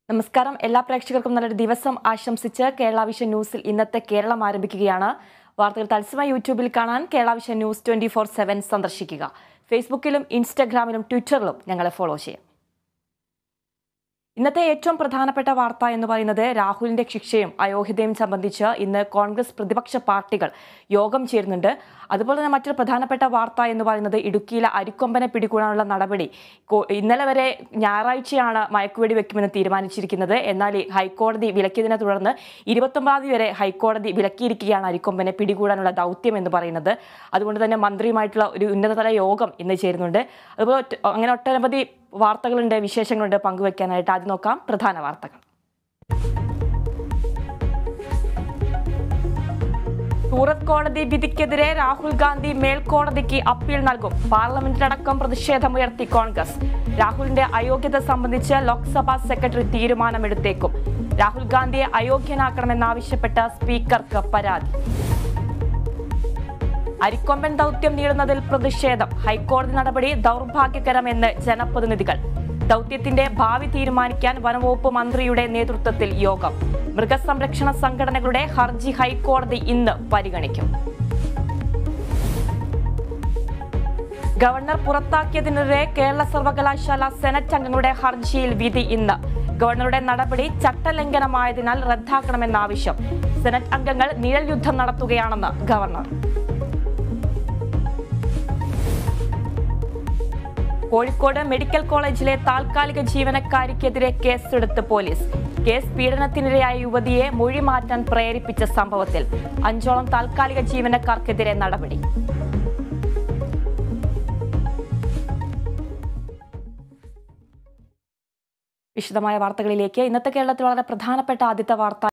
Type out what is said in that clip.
നമസ്കാരം എല്ലാ പ്രേക്ഷകർക്കും നല്ലൊരു ദിവസം ആശംസിച്ച് കേരള വിഷൻ ന്യൂസിൽ ഇന്നത്തെ കേരളം ആരംഭിക്കുകയാണ് വാർത്തകൾ തത്സമയ യൂട്യൂബിൽ കാണാൻ Kerala vision news twenty four seven സന്ദർശിക്കുക ഫേസ്ബുക്കിലും ഇൻസ്റ്റഗ്രാമിലും ട്വിറ്ററിലും ഞങ്ങളെ ഫോളോ ചെയ്യാം ഇന്നത്തെ ഏറ്റവും പ്രധാനപ്പെട്ട വാർത്ത എന്ന് പറയുന്നത് രാഹുലിന്റെ ശിക്ഷയും അയോഗ്യതയും സംബന്ധിച്ച് ഇന്ന് കോൺഗ്രസ് പ്രതിപക്ഷ പാർട്ടികൾ യോഗം ചേരുന്നുണ്ട് അതുപോലെ തന്നെ മറ്റൊരു പ്രധാനപ്പെട്ട വാർത്ത എന്ന് പറയുന്നത് ഇടുക്കിയിലെ അരിക്കൊമ്പനെ പിടികൂടാനുള്ള നടപടി കോ- ഇന്നലെ വരെ ഞായറാഴ്ചയാണ് മയക്കുവെടി വെക്കുമെന്ന് തീരുമാനിച്ചിരിക്കുന്നത് എന്നാൽ ഈ ഹൈക്കോടതി വിലക്കിയതിനെ തുടർന്ന് ഇരുപത്തൊമ്പതാം തീയതി വരെ ഹൈക്കോടതി വിലക്കിയിരിക്കുകയാണ് അരിക്കൊമ്പനെ പിടികൂടാനുള്ള ദൗത്യം എന്ന് പറയുന്നത് അതുകൊണ്ട് തന്നെ മന്ത്രിയുമായിട്ടുള്ള ഒരു ഉന്നതതല യോഗം ഇന്ന് ചേരുന്നുണ്ട് അതുപോലെ ഒറ്റ- അങ്ങനെ ഒട്ടനവധി വാർത്തകളുണ്ട് വിശേഷങ്ങളുണ്ട് പങ്കുവെക്കാനായിട്ട് ആദ്യം നോക്കാം പ്രധാന വാർത്തകൾ സൂറത്ത് കോടതി വിധിക്കെതിരെ രാഹുൽ ഗാന്ധി മേൽക്കോടതിക്ക് അപ്പീൽ നൽകും പാർലമെന്റിലടക്കം പ്രതിഷേധമുയർത്തി കോൺഗ്രസ് രാഹുലിന്റെ അയോഗ്യത സംബന്ധിച്ച് ലോക്സഭാ സെക്രട്ടറി തീരുമാനമെടുത്തേക്കും രാഹുൽ ഗാന്ധിയെ അയോഗ്യനാക്കണമെന്നാവശ്യപ്പെട്ട സ്പീക്കർക്ക് പരാതി അരിക്കൊമ്പൻ ദൗത്യം നീളുന്നതിൽ പ്രതിഷേധം ഹൈക്കോടതി നടപടി ദൗർഭാഗ്യകരമെന്ന് ജനപ്രതിനിധികൾ ദൗത്യത്തിന്റെ ഭാവി തീരുമാനിക്കാൻ വനംവകുപ്പ് മന്ത്രിയുടെ നേതൃത്വത്തിൽ യോഗം മൃഗസംരക്ഷണ സംഘടനകളുടെ ഹർജി ഹൈക്കോടതി ഇന്ന് പരിഗണിക്കും ഗവർണർ പുറത്താക്കിയതിനെതിരെ കേരള സർവകലാശാല സെനറ്റ് അംഗങ്ങളുടെ ഹർജിയിൽ വിധി ഇന്ന് ഗവർണറുടെ നടപടി ചട്ടലംഘനമായതിനാൽ റദ്ദാക്കണമെന്ന ആവശ്യം സെനറ്റ് അംഗങ്ങൾ നിഴൽ യുദ്ധം നടത്തുകയാണെന്ന് ഗവർണർ കോഴിക്കോട് മെഡിക്കൽ കോളേജിലെ താൽക്കാലിക ജീവനക്കാരിക്കെതിരെ കേസെടുത്ത് പോലീസ് കേസ് പീഡനത്തിനിരയായ യുവതിയെ മൊഴി മാറ്റാൻ പ്രേരിപ്പിച്ച സംഭവത്തിൽ അഞ്ചോളം താൽക്കാലിക ജീവനക്കാർക്കെതിരെ നടപടി വിശദമായ വാർത്തകളിലേക്ക് ഇന്നത്തെ കേരളത്തിൽ വളരെ പ്രധാനപ്പെട്ട ആദ്യത്തെ വാർത്ത